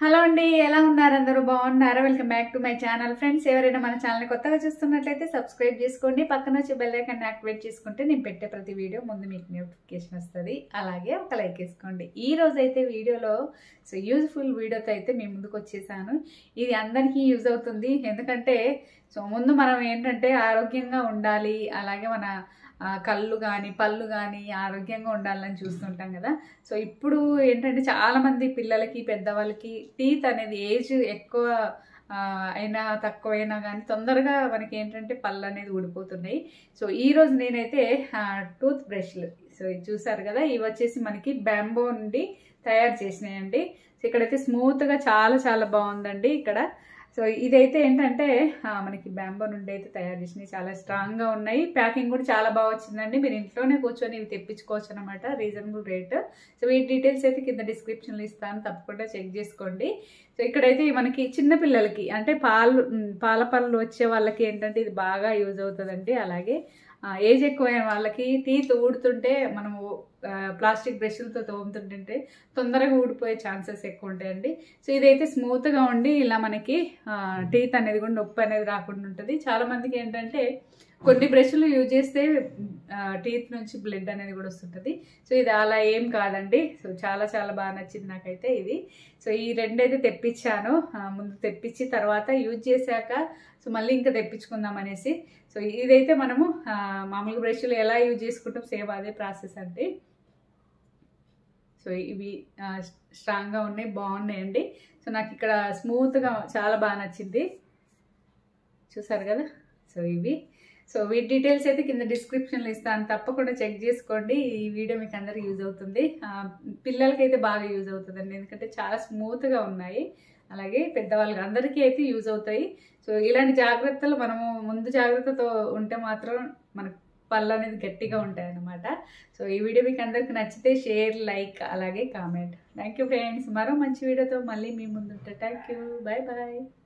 hello అండి ఎలా ఉన్నారు అందరూ బాగున్నారా welcome back to my channel friends ఎవరైనా మన ఛానల్ కొత్తగా చూస్తున్నట్లయితే సబ్స్క్రైబ్ చేసుకోండి పక్కన వచ్చి బెల్ ఐకాన్ యాక్టివేట్ చేసుకుంటే నేను పెట్టే ప్రతి వీడియో ముందు మీకు నోటిఫికేషన్ వస్తుంది అలాగే ఒక లైక్ వేసుకోండి ఈ రోజు అయితే వీడియోలో సో యూజ్ఫుల్ వీడియోతో అయితే మీ ముందుకు వచ్చేసాను ఇది అందరికీ యూజ్ అవుతుంది ఎందుకంటే సో ముందు మనం ఏంటంటే ఆరోగ్యంగా ఉండాలి అలాగే మన ఆ, కళ్ళు కానీ పళ్ళు కానీ ఆరోగ్యంగా ఉండాలని చూస్తుంటాం కదా సో ఇప్పుడు ఏంటంటే చాలా మంది పిల్లలకి పెద్దవాళ్ళకి టీత్ అనేది ఏజ్ ఎక్కువ ఆ, అయినా తక్కువైనా కానీ తొందరగా మనకి ఏంటంటే పళ్ళు అనేది ఊడిపోతున్నాయి సో ఈ రోజు నేనైతే టూత్ బ్రష్లు సో ఇది చూసారు కదా ఇవి వచ్చేసి మనకి బ్యాంబో నుండి తయారు చేసినాయండి సో ఇక్కడైతే స్మూత్గా చాలా చాలా బాగుందండి ఇక్కడ సో ఇదైతే ఏంటంటే ఆ, మనకి బ్యాంబో నుండి అయితే తయారు చేసినవి చాలా స్ట్రాంగ్గా ఉన్నాయి ప్యాకింగ్ కూడా చాలా బాగా వచ్చిందండి మీరు ఇంట్లోనే కూర్చొని ఇవి తెప్పించుకోవచ్చు అనమాట రీజనబుల్ రేట్ సో ఈ డీటెయిల్స్ అయితే కింద డిస్క్రిప్షన్లో ఇస్తాను తప్పకుండా చెక్ చేసుకోండి సో ఇక్కడైతే మనకి చిన్న పిల్లలకి అంటే పాలు ఉమ్, పాల పళ్ళు వచ్చే వాళ్ళకి ఏంటంటే ఇది బాగా యూజ్ అవుతుందండి అలాగే ఆ, ఏజ్ ఎక్కువైన వాళ్ళకి టీత్ ఊడుతుంటే మనము ఆ, ప్లాస్టిక్ బ్రష్లతో తోముతుంటుంటే తొందరగా ఊడిపోయే ఛాన్సెస్ ఎక్కువ ఉంటాయండి సో ఇదైతే స్మూత్గా ఉండి ఇలా మనకి టీత్ అనేది కూడా నొప్పి అనేది రాకుండా ఉంటుంది చాలా మందికి ఏంటంటే కొన్ని బ్రష్లు యూజ్ చేస్తే టీత్ నుంచి బ్లడ్ అనేది కూడా వస్తుంటుంది సో ఇది అలా ఏం కాదండి సో చాలా చాలా బాగా నచ్చింది నాకైతే ఇది సో ఈ రెండైతే తెప్పించాను ఆ, ముందు తెప్పించి తర్వాత యూజ్ చేశాక సో మళ్ళీ ఇంకా తెప్పించుకుందాం అనేసి సో ఇదైతే మనము ఆ, మామూలుగా బ్రష్లు ఎలా యూజ్ చేసుకుంటాం సేమ్ అదే ప్రాసెస్ అండి సో ఇవి ఆ, స్ట్రాంగ్గా ఉన్నాయి బాగున్నాయండి సో నాకు ఇక్కడ స్మూత్గా చాలా బాగా నచ్చింది చూసారు కదా సో ఇవి సో వీటి డీటెయిల్స్ అయితే కింద డిస్క్రిప్షన్లో ఇస్తాను తప్పకుండా చెక్ చేసుకోండి ఈ వీడియో మీకు అందరికి యూజ్ అవుతుంది ఆ, పిల్లలకైతే బాగా యూజ్ అవుతుందండి ఎందుకంటే చాలా స్మూత్గా ఉన్నాయి అలాగే పెద్దవాళ్ళకి అందరికీ అయితే యూజ్ అవుతాయి సో ఇలాంటి జాగ్రత్తలు మనము ముందు జాగ్రత్తతో ఉంటే మాత్రం మనకు పళ్ళు అనేది గట్టిగా ఉంటాయి అన్నమాట సో ఈ వీడియో మీకు అందరికి నచ్చితే షేర్ లైక్ అలాగే కామెంట్ థ్యాంక్ యూ ఫ్రెండ్స్ మరో మంచి వీడియోతో మళ్ళీ మీ ముందు ఉంటా థ్యాంక్ యూ బాయ్ బాయ్